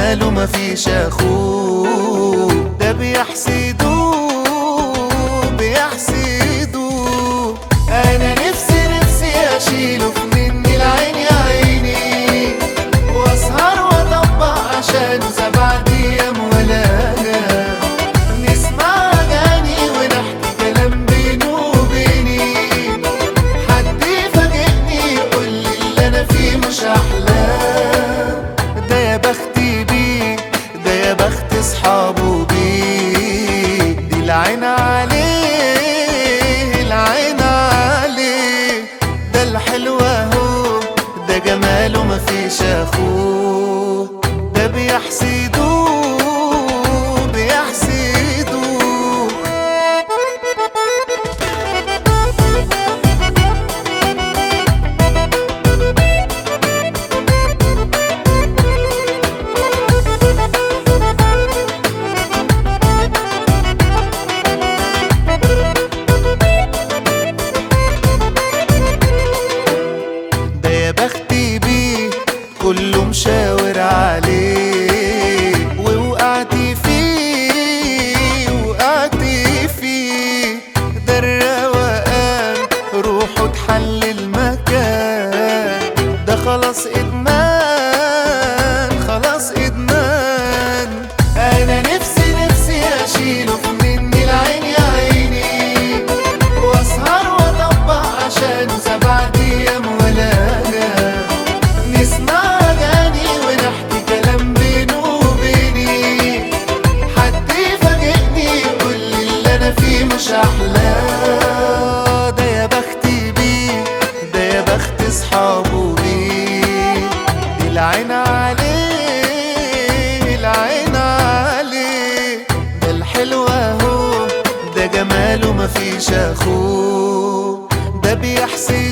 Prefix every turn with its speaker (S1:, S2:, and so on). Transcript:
S1: جماله مفيش اخوه ده بيحسدوه بيحسدوه انا نفسي نفسي اشيله في مني العين يا عيني واسهر واطبق عشان سبع ايام ولا انام نسمع اغاني ونحكي كلام بينه وبيني حد يفاجئني يقول لي اللي انا فيه مش احلام ده يا بختي بيه ده يا بخت اصحابه بيه دي العين عليه العين عليه ده الحلو اهو ده جماله مفيش اخوه ده بيحسدوه بيحسدوه ده يا بختي بيه كله مشاور عليه ووقعت فيه وقعت فيه ده الروقان روحه تحل المكان ده خلاص ادمان خلاص ادمان انا نفسي نفسي اشيله في مني العين يا عيني واسهر واطبق عشان سبع ايام ولا انام نسمع اغاني ونحكي كلام بينه وبيني حد يفاجئني يقول لي اللي انا فيه مش احلى ده يا بختي بيه ده يا بخت اصحابه بيه دي العين عليه العين عليه ده الحلو اهو ده جماله مفيش اخوه ده بيحسد